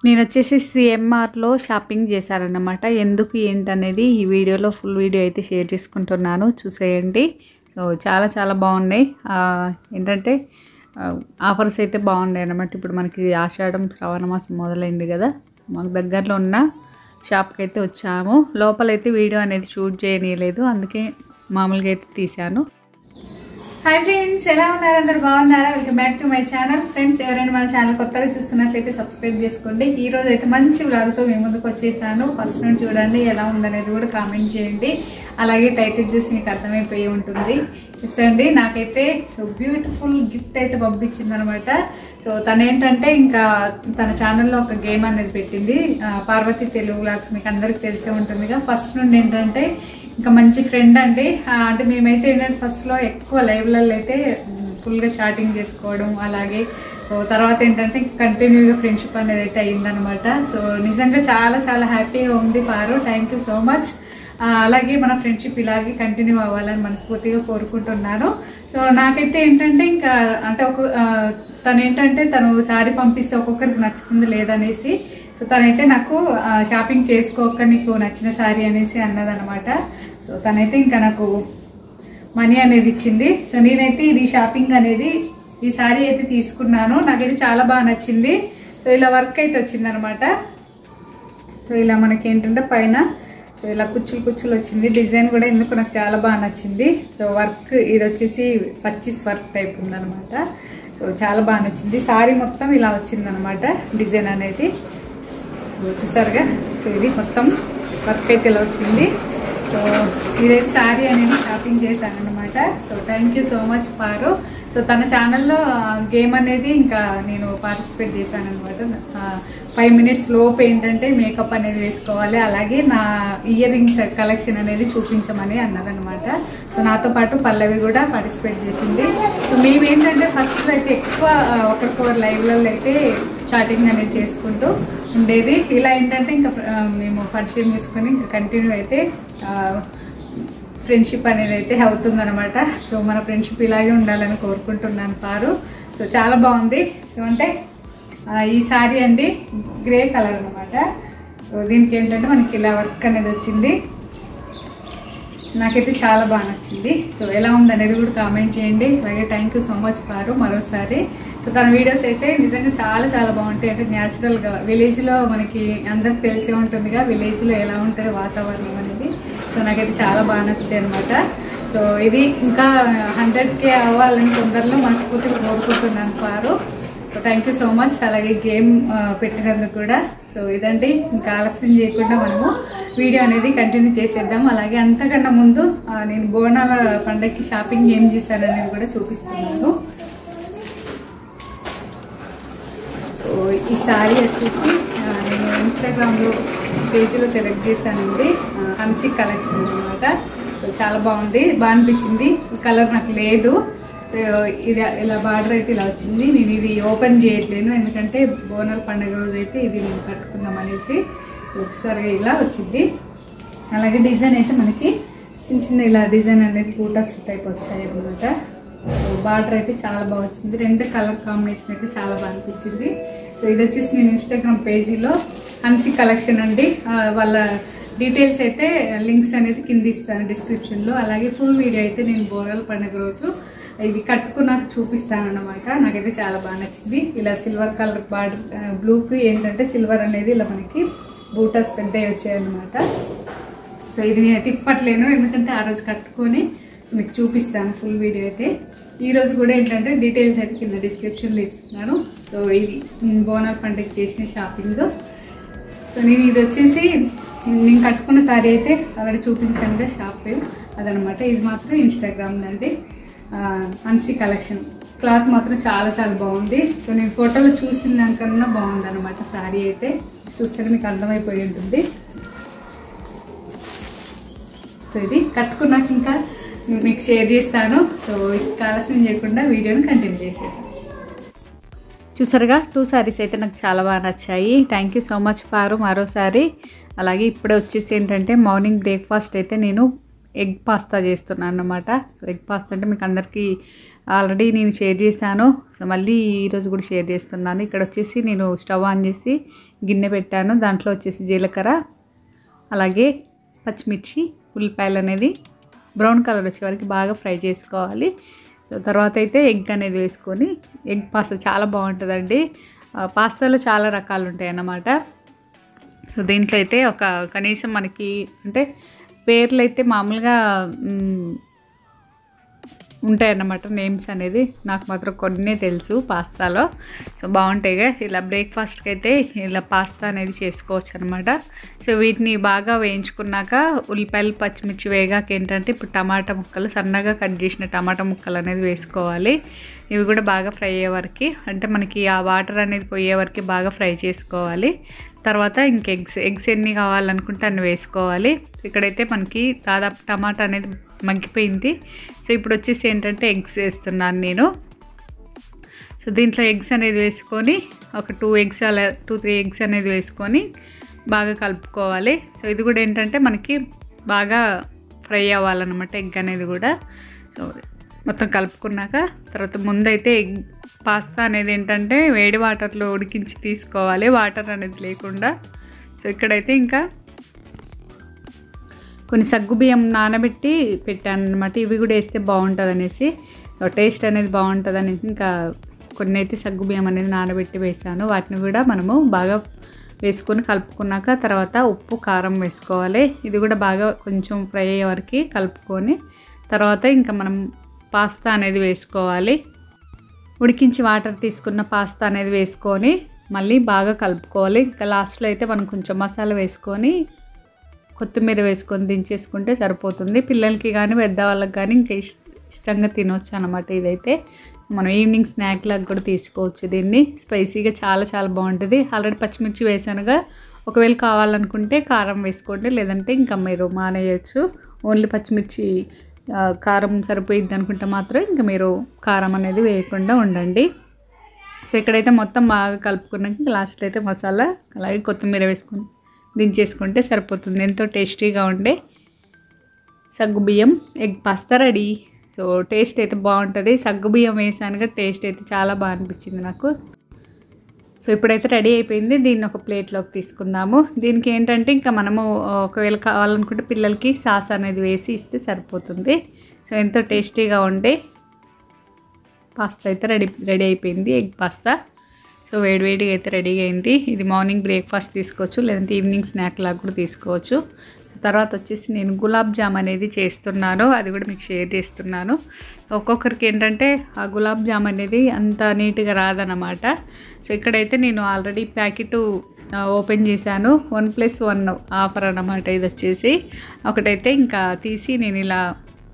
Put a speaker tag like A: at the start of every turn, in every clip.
A: నేను వచ్చేసి సిఎంఆర్లో షాపింగ్ చేశానన్నమాట ఎందుకు ఏంటనేది ఈ వీడియోలో ఫుల్ వీడియో అయితే షేర్ చేసుకుంటున్నాను చూసేయండి సో చాలా చాలా బాగున్నాయి ఆ, ఏంటంటే ఆ, ఆఫర్స్ అయితే బాగున్నాయి అన్నమాట ఇప్పుడు మనకి ఆషాఢం శ్రావణ మాసం మొదలైంది కదా మాకు దగ్గరలో ఉన్న షాప్కి అయితే వచ్చాము లోపలైతే వీడియో అనేది షూట్ చేయనీయలేదు అందుకే మామూలుగా అయితే తీశాను హాయ్ ఫ్రెండ్స్ ఎలా ఉన్నారు అందరు బాగున్నారా welcome back to my channel friends ఎవరైనా మన ఛానల్ కొత్తగా చూస్తున్నట్లయితే సబ్స్క్రైబ్ చేసుకోండి ఈ రోజు అయితే మంచి వ్లాగ్తో మీ ముందుకు వచ్చేసాను ఫస్ట్ నుండి చూడండి ఎలా ఉందనేది కూడా కామెంట్ చేయండి అలాగే టైటిల్ చూసి మీకు అర్థమైపోయి ఉంటుంది ఎస్ అండి నాకైతే సో బ్యూటిఫుల్ గిఫ్ట్ అయితే పంపించింది అనమాట సో తను ఏంటంటే ఇంకా తన ఛానల్లో ఒక గేమ్ అనేది పెట్టింది ఆ, పార్వతి తెలుగు వ్లాగ్స్ మీకు అందరికి తెలిసే ఉంటుందిగా ఫస్ట్ నుండి ఏంటంటే ఇంకా మంచి ఫ్రెండ్ అండి ఆ, అంటే మేమైతే ఏంటంటే ఫస్ట్లో ఎక్కువ లైవ్లలో అయితే ఫుల్గా చాటింగ్ చేసుకోవడం అలాగే సో తర్వాత ఏంటంటే కంటిన్యూగా ఫ్రెండ్షిప్ అనేది అయితే అయిందనమాట సో నిజంగా చాలా చాలా హ్యాపీగా ఉంది Paru thank you so much ఆ, అలాగే మన ఫ్రెండ్షిప్ ఇలాగే కంటిన్యూ అవ్వాలని మనస్ఫూర్తిగా కోరుకుంటున్నాను సో నాకైతే ఏంటంటే ఇంకా అంటే ఒక ఆ, తను ఏంటంటే తను శారీ పంపిస్తే ఒక్కొక్కరికి నచ్చుతుంది లేదనేసి సో తనైతే నాకు ఆ, షాపింగ్ చేసుకోక నీకు నచ్చిన శారీ అనేసి అన్నదనమాట సో తనైతే ఇంకా నాకు మనీ అనేది ఇచ్చింది సో నేనైతే ఇది షాపింగ్ అనేది ఈ శారీ అయితే తీసుకున్నాను నాకైతే చాలా బాగా నచ్చింది సో ఇలా వర్క్ అయితే వచ్చిందనమాట సో ఇలా మనకి ఏంటంటే పైన సో ఇలా కుచ్చులు కుచ్చులు వచ్చింది డిజైన్ కూడా ఎందుకు నాకు చాలా బాగా నచ్చింది సో వర్క్ ఇది వచ్చేసి పచ్చిస్ వర్క్ టైప్ ఉందన్నమాట సో చాలా బాగా నచ్చింది సారీ మొత్తం ఇలా వచ్చిందనమాట డిజైన్ అనేది సో చూసారుగా సో ఇది మొత్తం వర్క్ అయితే ఇలా వచ్చింది సో ఇదైతే శారీ అనేది షాపింగ్ చేశాను అనమాట so thank you so much Paru so తన ఛానల్లో గేమ్ అనేది ఇంకా నేను పార్టిసిపేట్ చేశాను అనమాట ఫైవ్ మినిట్స్ లోపు ఏంటంటే మేకప్ అనేది వేసుకోవాలి అలాగే నా ఇయర్ రింగ్స్ కలెక్షన్ అనేది చూపించమని అన్నదనమాట సో నాతో పాటు పల్లవి కూడా పార్టిసిపేట్ చేసింది సో మేము ఏంటంటే ఫస్ట్ అయితే ఎక్కువ ఆ, ఒకరికొకరు లైవ్లలో అయితే చాటింగ్ అనేది చేసుకుంటూ ఉండేది ఇలా ఏంటంటే ఇంకా ఆ, మేము పరిచయం చేసుకొని ఇంకా కంటిన్యూ అయితే ఫ్రెండ్షిప్ అనేది అయితే అవుతుందన్నమాట సో మన ఫ్రెండ్షిప్ ఇలాగే ఉండాలని కోరుకుంటున్నాను పారు సో చాలా బాగుంది సో అంటే ఆ, ఈ సారీ అండి గ్రే కలర్ అనమాట సో దీనికి ఏంటంటే మనకి ఇలా వర్క్ అనేది వచ్చింది నాకైతే చాలా బాగా నచ్చింది సో ఎలా ఉంది అనేది కూడా కామెంట్ చేయండి అలాగే thank you so much Paru మరోసారి సో తన వీడియోస్ అయితే నిజంగా చాలా చాలా బాగుంటాయి అంటే న్యాచురల్గా విలేజ్లో మనకి అందరికి తెలిసే ఉంటుందిగా విలేజ్లో ఎలా ఉంటుంది వాతావరణం అనేది సో నాకైతే చాలా బాగా నచ్చుతాయి అనమాట సో ఇది ఇంకా హండ్రెడ్ కే అవ్వాలని తొందరలో మనస్ఫూర్తిగా కోరుకుంటున్నాను Paru so thank you so much అలాగే గేమ్ ఆ, పెట్టినందుకు కూడా సో ఇదండి ఇంకా ఆలస్యం చేయకుండా మనము వీడియో అనేది కంటిన్యూ చేసేద్దాం అలాగే అంతకన్నా ముందు ఆ, నేను బోనాల పండగకి షాపింగ్ ఏం చేశాను అనేది కూడా చూపిస్తున్నాను సో ఈ సారీ వచ్చేసి ఆ, నేను ఇన్స్టాగ్రామ్లో పేజీలో సెలెక్ట్ చేశానండి ఆ, హన్సీ కలెక్షన్ అనమాట సో చాలా బాగుంది బాగా అనిపించింది ఈ కలర్ నాకు లేదు సో ఇది ఇలా బార్డర్ అయితే ఇలా వచ్చింది నేను ఇది ఓపెన్ చేయట్లేను ఎందుకంటే బోనాల పండుగ రోజు అయితే ఇది నేను కట్టుకుందాం అనేసి సో వచ్చేసరిగా ఇలా వచ్చింది అలాగే డిజైన్ అయితే మనకి చిన్న చిన్న ఇలా డిజైన్ అనేది బూటాస్ టైప్ వచ్చాయి అనమాట సో బార్డర్ అయితే చాలా బాగా వచ్చింది రెండు కలర్ కాంబినేషన్ అయితే చాలా బాగా అనిపించింది సో ఇది వచ్చేసి నేను ఇన్స్టాగ్రామ్ పేజీలో హన్సీ కలెక్షన్ అండి ఆ, వాళ్ళ డీటెయిల్స్ అయితే లింక్స్ అనేది కింద ఇస్తాను డిస్క్రిప్షన్లో అలాగే ఫుల్ వీడియో అయితే నేను బోనాల పండుగ రోజు ఇది కట్టుకున్నాక చూపిస్తాను అనమాట నాకైతే చాలా బాగా నచ్చింది ఇలా సిల్వర్ కలర్ బార్డర్ బ్లూకి ఏంటంటే సిల్వర్ అనేది ఇలా మనకి బూటాస్ పెద్దవి వచ్చాయన్నమాట సో ఇది నేను తిప్పట్లేను ఎందుకంటే ఆ రోజు కట్టుకొని సో మీకు చూపిస్తాను ఫుల్ వీడియో అయితే ఈ రోజు కూడా ఏంటంటే డీటెయిల్స్ అయితే కింద డిస్క్రిప్షన్లో ఇస్తున్నాను సో ఇది నేను బోనాల పండుగ చేసిన షాపింగ్ సో నేను ఇది వచ్చేసి నేను కట్టుకున్న సారీ అయితే ఆల్రెడీ చూపించాను కదా షాప్ పేరు అదనమాట ఇది మాత్రం ఇన్స్టాగ్రామ్ అండి అన్సీ కలెక్షన్ క్లాత్ మాత్రం చాలా చాలా బాగుంది సో నేను ఫోటోలో చూసిన దానికన్నా బాగుంది అనమాట సారీ అయితే చూస్తే మీకు అర్థమైపోయి ఉంటుంది సో ఇది కట్టుకున్నాక ఇంకా మీకు షేర్ చేస్తాను సో ఇంకా ఆలస్యం చేయకుండా వీడియోని కంటిన్యూ చేసేద్దాం చూసారుగా టూ సారీస్ అయితే నాకు చాలా బాగా నచ్చాయి thank you so much Paru మరోసారి అలాగే ఇప్పుడే వచ్చేసి ఏంటంటే మార్నింగ్ బ్రేక్ఫాస్ట్ అయితే నేను ఎగ్ పాస్తా చేస్తున్నాను అన్నమాట సో ఎగ్ పాస్తా అంటే మీకు అందరికీ ఆల్రెడీ నేను షేర్ చేశాను సో మళ్ళీ ఈరోజు కూడా షేర్ చేస్తున్నాను ఇక్కడ వచ్చేసి నేను స్టవ్ ఆన్ చేసి గిన్నె పెట్టాను దాంట్లో వచ్చేసి జీలకర్ర అలాగే పచ్చిమిర్చి ఉల్లిపాయలు అనేది బ్రౌన్ కలర్ వచ్చే వరకు బాగా ఫ్రై చేసుకోవాలి సో తర్వాత అయితే ఎగ్ అనేది వేసుకొని ఎగ్ పాస్తా చాలా బాగుంటుందండి ఆ, పాస్తాలో చాలా రకాలు ఉంటాయి అన్నమాట సో దీంట్లో అయితే ఒక కనీసం మనకి అంటే పేర్లు అయితే మామూలుగా మ్, ఉంటాయన్నమాట నేమ్స్ అనేది నాకు మాత్రం కొన్నే తెలుసు పాస్తాలో సో బాగుంటాయిగా ఇలా బ్రేక్ఫాస్ట్కి అయితే ఇలా పాస్తా అనేది చేసుకోవచ్చు అనమాట సో వీటిని బాగా వేయించుకున్నాక ఉల్లిపాయలు పచ్చిమిర్చి వేగాక ఏంటంటే ఇప్పుడు టమాటా ముక్కలు సన్నగా కట్ చేసిన టమాటా ముక్కలు అనేది వేసుకోవాలి ఇవి కూడా బాగా ఫ్రై అయ్యే వరకు అంటే మనకి ఆ వాటర్ అనేది పోయే వరకు బాగా ఫ్రై చేసుకోవాలి తర్వాత ఇంక ఎగ్స్ ఎగ్స్ ఎన్ని కావాలనుకుంటే అన్ని వేసుకోవాలి ఇక్కడైతే మనకి దాదాపు టమాటా అనేది మగ్గిపోయింది సో ఇప్పుడు వచ్చేసి ఏంటంటే ఎగ్స్ వేస్తున్నాను నేను సో దీంట్లో ఎగ్స్ అనేది వేసుకొని ఒక టూ ఎగ్స్ అలా టూ త్రీ ఎగ్స్ అనేది వేసుకొని బాగా కలుపుకోవాలి సో ఇది కూడా ఏంటంటే మనకి బాగా ఫ్రై అవ్వాలన్నమాట ఎగ్ అనేది కూడా సో మొత్తం కలుపుకున్నాక తర్వాత ముందైతే ఎగ్ పాస్తా అనేది ఏంటంటే వేడి వాటర్లో ఉడికించి తీసుకోవాలి వాటర్ అనేది లేకుండా సో ఇక్కడైతే ఇంకా కొన్ని సగ్గు బియ్యం నానబెట్టి పెట్టాను అనమాట ఇవి కూడా వేస్తే బాగుంటుంది అనేసి సో టేస్ట్ అనేది బాగుంటుంది అనేసి ఇంకా కొన్ని అయితే సగ్గు బియ్యం అనేది నానబెట్టి వేసాను వాటిని కూడా మనము బాగా వేసుకొని కలుపుకున్నాక తర్వాత ఉప్పు కారం వేసుకోవాలి ఇది కూడా బాగా కొంచెం ఫ్రై అయ్యే వరకు కలుపుకొని తర్వాత ఇంకా మనం పాస్తా అనేది వేసుకోవాలి ఉడికించి వాటర్ తీసుకున్న పాస్తా అనేది వేసుకొని మళ్ళీ బాగా కలుపుకోవాలి ఇంకా లాస్ట్లో అయితే మనం కొంచెం మసాలా వేసుకొని కొత్తిమీర వేసుకొని దించేసుకుంటే సరిపోతుంది పిల్లలకి కానీ పెద్దవాళ్ళకి కానీ ఇంకా ఇష్ ఇష్టంగా తినొచ్చు అనమాట ఇదైతే మనం ఈవినింగ్ స్నాక్ లాగా కూడా తీసుకోవచ్చు దీన్ని స్పైసీగా చాలా చాలా బాగుంటుంది ఆల్రెడీ పచ్చిమిర్చి వేసానుగా ఒకవేళ కావాలనుకుంటే కారం వేసుకోండి లేదంటే ఇంకా మీరు మానేయచ్చు ఓన్లీ పచ్చిమిర్చి ఆ, కారం సరిపోయిద్ది అనుకుంటే మాత్రం ఇంకా మీరు కారం అనేది వేయకుండా ఉండండి సో ఇక్కడైతే మొత్తం బాగా కలుపుకున్నాక లాస్ట్లో అయితే మసాలా అలాగే కొత్తిమీర వేసుకొని దించేసుకుంటే సరిపోతుంది ఎంతో టేస్టీగా ఉండే సగ్గు బియ్యం egg pasta ready so taste అయితే బాగుంటుంది సగ్గు బియ్యం వేసానుగా టేస్ట్ అయితే చాలా బాగా అనిపించింది నాకు సో ఇప్పుడైతే రెడీ అయిపోయింది దీన్ని ఒక ప్లేట్లోకి తీసుకుందాము దీనికి ఏంటంటే ఇంకా మనము ఒకవేళ కావాలనుకుంటే పిల్లలకి సాస్ అనేది వేసి ఇస్తే సరిపోతుంది సో ఎంతో టేస్టీగా ఉండే పాస్తా అయితే రెడీ రెడీ అయిపోయింది ఎగ్ పాస్తా సో వేడివేడిగా అయితే రెడీగా అయింది ఇది మార్నింగ్ బ్రేక్ఫాస్ట్ తీసుకోవచ్చు లేదంటే ఈవినింగ్ స్నాక్ లాగా కూడా తీసుకోవచ్చు సో తర్వాత వచ్చేసి నేను గులాబ్ జామ్ అనేది చేస్తున్నాను అది కూడా మీకు షేర్ చేస్తున్నాను ఒక్కొక్కరికి ఏంటంటే ఆ గులాబ్ జామ్ అనేది అంత నీట్గా రాదనమాట సో ఇక్కడైతే నేను ఆల్రెడీ ప్యాకెట్ ఓపెన్ చేశాను వన్ ప్లస్ వన్ ఆఫర్ అన్నమాట ఇది వచ్చేసి ఒకటైతే ఇంకా తీసి నేను ఇలా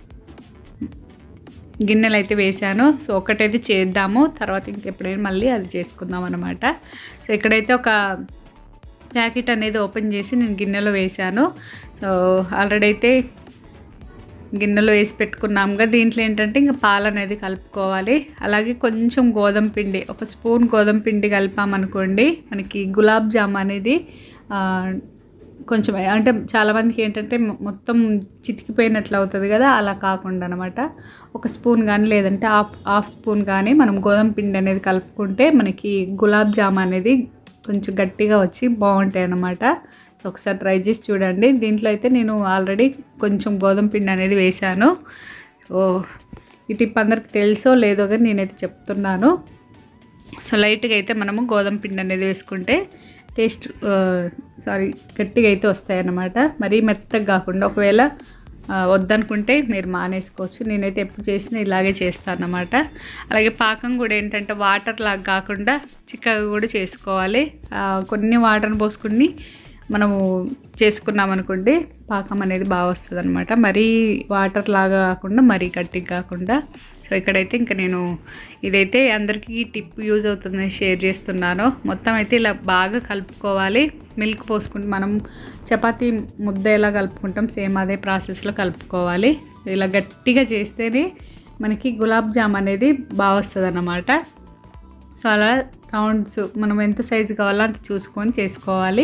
A: గిన్నెలు అయితే వేసాను సో ఒకటైతే చేద్దాము తర్వాత ఇంకెప్పుడైనా మళ్ళీ అది చేసుకుందాం అనమాట సో ఇక్కడైతే ఒక ప్యాకెట్ అనేది ఓపెన్ చేసి నేను గిన్నెలో వేసాను సో ఆల్రెడీ అయితే గిన్నెలో వేసి పెట్టుకున్నాముగా దీంట్లో ఏంటంటే ఇంకా పాలు అనేది కలుపుకోవాలి అలాగే కొంచెం గోధుమ పిండి ఒక స్పూన్ గోధుమ పిండి కలిపామనుకోండి మనకి గులాబ్ జామ్ అనేది ఆ, కొంచెం అంటే చాలామందికి ఏంటంటే మొ- మొత్తం చితికిపోయినట్లు అవుతుంది కదా అలా కాకుండా అనమాట ఒక స్పూన్ కానీ లేదంటే హాఫ్ హాఫ్ స్పూన్ కానీ మనం గోధుమ పిండి అనేది కలుపుకుంటే మనకి గులాబ్ జామ్ అనేది కొంచెం గట్టిగా వచ్చి బాగుంటాయి అన్నమాట సో ఒకసారి ట్రై చేసి చూడండి దీంట్లో అయితే నేను ఆల్రెడీ కొంచెం గోధుమ పిండి అనేది వేశాను సో ఈ టిప్ అందరికి తెలుసో లేదో కానీ నేనైతే చెప్తున్నాను సో లైట్గా అయితే మనము గోధుమ పిండి అనేది వేసుకుంటే టేస్ట్ సారీ గట్టిగా అయితే వస్తాయి అన్నమాట మరీ మెత్తగా కాకుండా ఒకవేళ ఆ, వద్దనుకుంటే మీరు మానేసుకోవచ్చు నేనైతే ఎప్పుడు చేసినా ఇలాగే చేస్తాను అన్నమాట అలాగే పాకం కూడా ఏంటంటే వాటర్ లాగా కాకుండా చిక్కగా కూడా చేసుకోవాలి ఆ, కొన్ని వాటర్ పోసుకుని మనము చేసుకున్నాం అనుకోండి పాకం అనేది బాగా వస్తుంది అనమాట మరీ వాటర్ లాగా కాకుండా మరీ గట్టిగా కాకుండా సో ఇక్కడైతే ఇంకా నేను ఇదైతే అందరికీ ఈ టిప్ యూజ్ అవుతుందని షేర్ చేస్తున్నాను మొత్తం అయితే ఇలా బాగా కలుపుకోవాలి మిల్క్ పోసుకుంటే మనం చపాతీ ముద్ద ఎలా కలుపుకుంటాం సేమ్ అదే ప్రాసెస్లో కలుపుకోవాలి ఇలా గట్టిగా చేస్తేనే మనకి గులాబ్ జామ్ అనేది బాగా వస్తుంది అన్నమాట సో అలా రౌండ్స్ మనం ఎంత సైజు కావాలో అంత చూసుకొని చేసుకోవాలి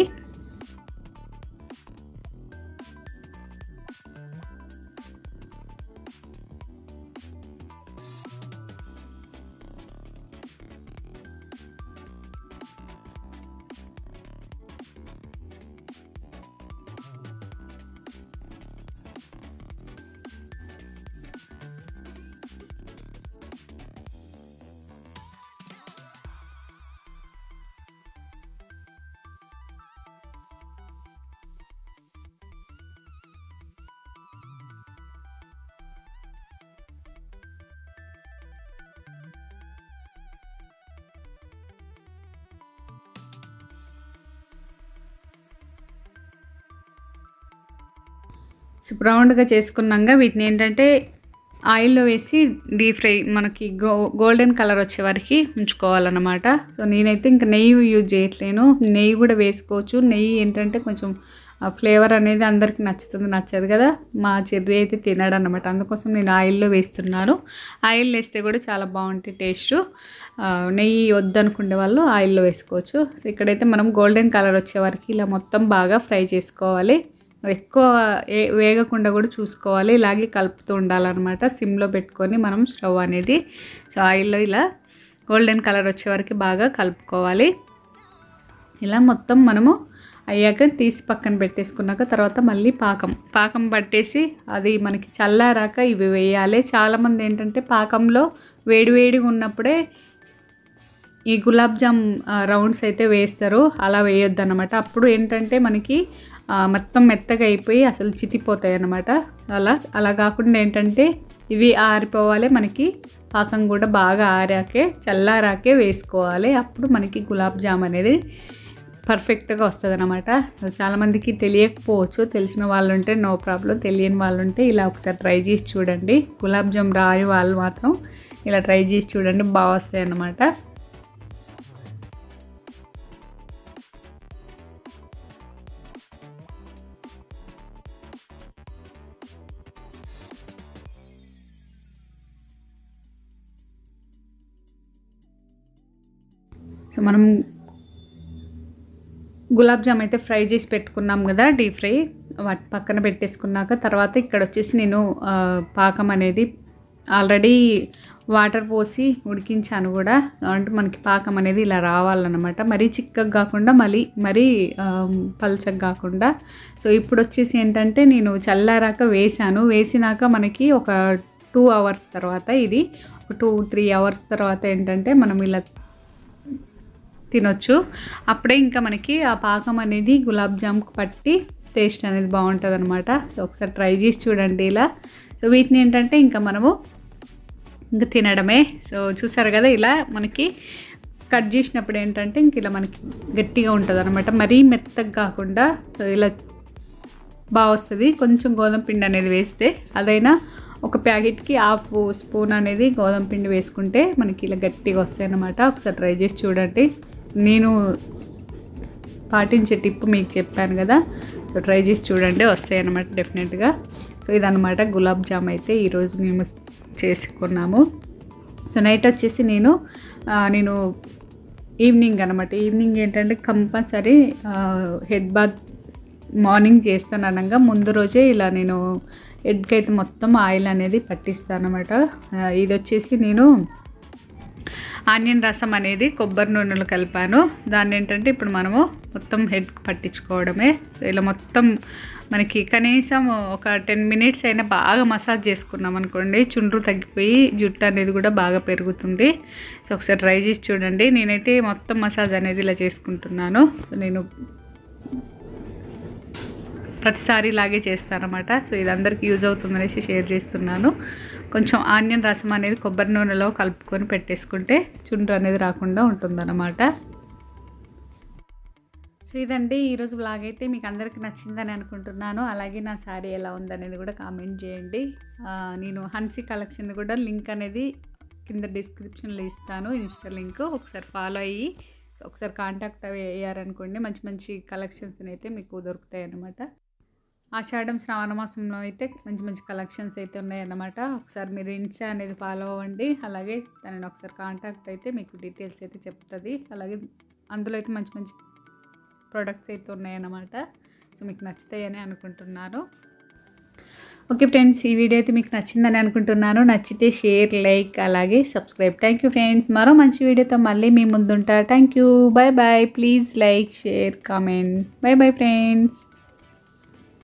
A: సో రౌండ్గా చేసుకున్నాక వీటిని ఏంటంటే ఆయిల్లో వేసి డీప్ ఫ్రై మనకి గో గోల్డెన్ కలర్ వచ్చే వరకు ఉంచుకోవాలన్నమాట సో నేనైతే ఇంకా నెయ్యి యూజ్ చేయట్లేను నెయ్యి కూడా వేసుకోవచ్చు నెయ్యి ఏంటంటే కొంచెం ఫ్లేవర్ అనేది అందరికి నచ్చుతుంది నచ్చదు కదా మా చెర్రీ అయితే తినడు అనమాట అందుకోసం నేను ఆయిల్లో వేస్తున్నాను ఆయిల్ వేస్తే కూడా చాలా బాగుంటుంది టేస్ట్ నెయ్యి వద్దనుకునే వాళ్ళు ఆయిల్లో వేసుకోవచ్చు సో ఇక్కడైతే మనం గోల్డెన్ కలర్ వచ్చే వరకు ఇలా మొత్తం బాగా ఫ్రై చేసుకోవాలి ఎక్కువ ఏ- వేగకుండా కూడా చూసుకోవాలి ఇలాగే కలుపుతూ ఉండాలన్నమాట సిమ్లో పెట్టుకొని మనం స్టవ్ అనేది సో ఆయిల్లో ఇలా గోల్డెన్ కలర్ వచ్చే వరకు బాగా కలుపుకోవాలి ఇలా మొత్తం మనము అయ్యాక తీసి పక్కన పెట్టేసుకున్నాక తర్వాత మళ్ళీ పాకం పాకం పట్టేసి అది మనకి చల్లారాక ఇవి వేయాలి చాలామంది ఏంటంటే పాకంలో వేడివేడిగా ఉన్నప్పుడే ఈ గులాబ్ జామ్ ఆ, రౌండ్స్ అయితే వేస్తారు అలా వేయొద్దు అనమాట అప్పుడు ఏంటంటే మనకి ఆ, మొత్తం మెత్తగా అయిపోయి అసలు చితిపోతాయి అన్నమాట అలా అలా కాకుండా ఏంటంటే ఇవి ఆరిపోవాలి మనకి పాకం కూడా బాగా ఆరాకే చల్లారాకే వేసుకోవాలి అప్పుడు మనకి గులాబ్ జామ్ అనేది పర్ఫెక్ట్గా వస్తుంది అనమాట చాలామందికి తెలియకపోవచ్చు తెలిసిన వాళ్ళు ఉంటే నో ప్రాబ్లం తెలియని వాళ్ళు ఉంటే ఇలా ఒకసారి ట్రై చేసి చూడండి గులాబ్ జామ్ రాని వాళ్ళు మాత్రం ఇలా ట్రై చేసి చూడండి బాగా వస్తాయి అన్నమాట సో మనం గులాబ్ జామ్ అయితే ఫ్రై చేసి పెట్టుకున్నాం కదా డీప్ ఫ్రై వాటి పక్కన పెట్టేసుకున్నాక తర్వాత ఇక్కడ వచ్చేసి నేను ఆ, పాకం అనేది ఆల్రెడీ వాటర్ పోసి ఉడికించాను కూడా అంటే మనకి పాకం అనేది ఇలా రావాలన్నమాట మరీ చిక్కగా కాకుండా మళ్ళీ మరీ ఆ, పల్చగా కాకుండా సో ఇప్పుడు వచ్చేసి ఏంటంటే నేను చల్లారాక వేసాను వేసినాక మనకి ఒక టూ అవర్స్ తర్వాత ఇది ఒక టూ త్రీ అవర్స్ తర్వాత ఏంటంటే మనం ఇలా తినొచ్చు అప్పుడే ఇంకా మనకి ఆ పాకం అనేది గులాబ్ జామ్కి పట్టి టేస్ట్ అనేది బాగుంటుంది అనమాట సో ఒకసారి ట్రై చేసి చూడండి ఇలా సో వీటిని ఏంటంటే ఇంకా మనము ఇంకా తినడమే సో చూసారు కదా ఇలా మనకి కట్ చేసినప్పుడు ఏంటంటే ఇంక ఇలా మనకి గట్టిగా ఉంటుంది అనమాట మరీ మెత్తగా కాకుండా సో ఇలా బాగా వస్తుంది కొంచెం గోధుమ పిండి అనేది వేస్తే అదైనా ఒక ప్యాకెట్కి హాఫ్ స్పూన్ అనేది గోధుమ పిండి వేసుకుంటే మనకి ఇలా గట్టిగా వస్తాయి అన్నమాట ఒకసారి ట్రై చేసి చూడండి నేను పాటించే టిప్ మీకు చెప్పాను కదా సో ట్రై చేసి చూడండి వస్తాయి అన్నమాట డెఫినెట్గా సో ఇదన్నమాట గులాబ్ జామ్ అయితే ఈరోజు మేము చేసుకున్నాము సో నైట్ వచ్చేసి నేను ఆ, నేను ఈవినింగ్ అనమాట ఈవినింగ్ ఏంటంటే కంపల్సరీ హెడ్ బాత్ మార్నింగ్ చేస్తాను అనగా ముందు రోజే ఇలా నేను హెడ్కి అయితే మొత్తం ఆయిల్ అనేది పట్టిస్తాను అనమాట ఇది వచ్చేసి నేను ఆనియన్ రసం అనేది కొబ్బరి నూనెలో కలిపాను దాన్ని ఏంటంటే ఇప్పుడు మనము మొత్తం హెడ్ పట్టించుకోవడమే సో ఇలా మొత్తం మనకి కనీసం ఒక టెన్ మినిట్స్ అయినా బాగా మసాజ్ చేసుకున్నాం అనుకోండి చుండ్రు తగ్గిపోయి జుట్టు అనేది కూడా బాగా పెరుగుతుంది సో ఒకసారి ట్రై చేసి చూడండి నేనైతే మొత్తం మసాజ్ అనేది ఇలా చేసుకుంటున్నాను సో నేను ప్రతిసారి ఇలాగే చేస్తానన్నమాట సో ఇది అందరికీ యూజ్ అవుతుందనేసి షేర్ చేస్తున్నాను కొంచెం ఆనియన్ రసం అనేది కొబ్బరి నూనెలో కలుపుకొని పెట్టేసుకుంటే చుండ్రు అనేది రాకుండా ఉంటుందన్నమాట సో ఇదండి ఈరోజు బ్లాగ్ అయితే మీకు అందరికి నచ్చిందని అనుకుంటున్నాను అలాగే నా శారీ ఎలా ఉందనేది కూడా కామెంట్ చేయండి ఆ, నేను హన్సీ కలెక్షన్ కూడా లింక్ అనేది కింద డిస్క్రిప్షన్లో ఇస్తాను ఇన్స్టా లింక్ ఒకసారి ఫాలో అయ్యి సో ఒకసారి కాంటాక్ట్ అయ్యారనుకోండి మంచి మంచి కలెక్షన్స్ అయితే మీకు దొరుకుతాయి అన్నమాట ఆషాఢం శ్రావణ మాసంలో అయితే మంచి మంచి కలెక్షన్స్ అయితే ఉన్నాయన్నమాట ఒకసారి మీరు ఇన్స్టా అనేది ఫాలో అవ్వండి అలాగే తనని ఒకసారి కాంటాక్ట్ అయితే మీకు డీటెయిల్స్ అయితే చెప్తుంది అలాగే అందులో అయితే మంచి మంచి ప్రోడక్ట్స్ అయితే ఉన్నాయన్నమాట సో మీకు నచ్చుతాయని అనుకుంటున్నాను ఓకే ఫ్రెండ్స్ ఈ వీడియో అయితే మీకు నచ్చిందని అనుకుంటున్నాను నచ్చితే షేర్ లైక్ అలాగే సబ్స్క్రైబ్ థ్యాంక్ యూ ఫ్రెండ్స్ మరో మంచి వీడియోతో మళ్ళీ మీ ముందుంటా thank you bye bye please like share comment bye bye friends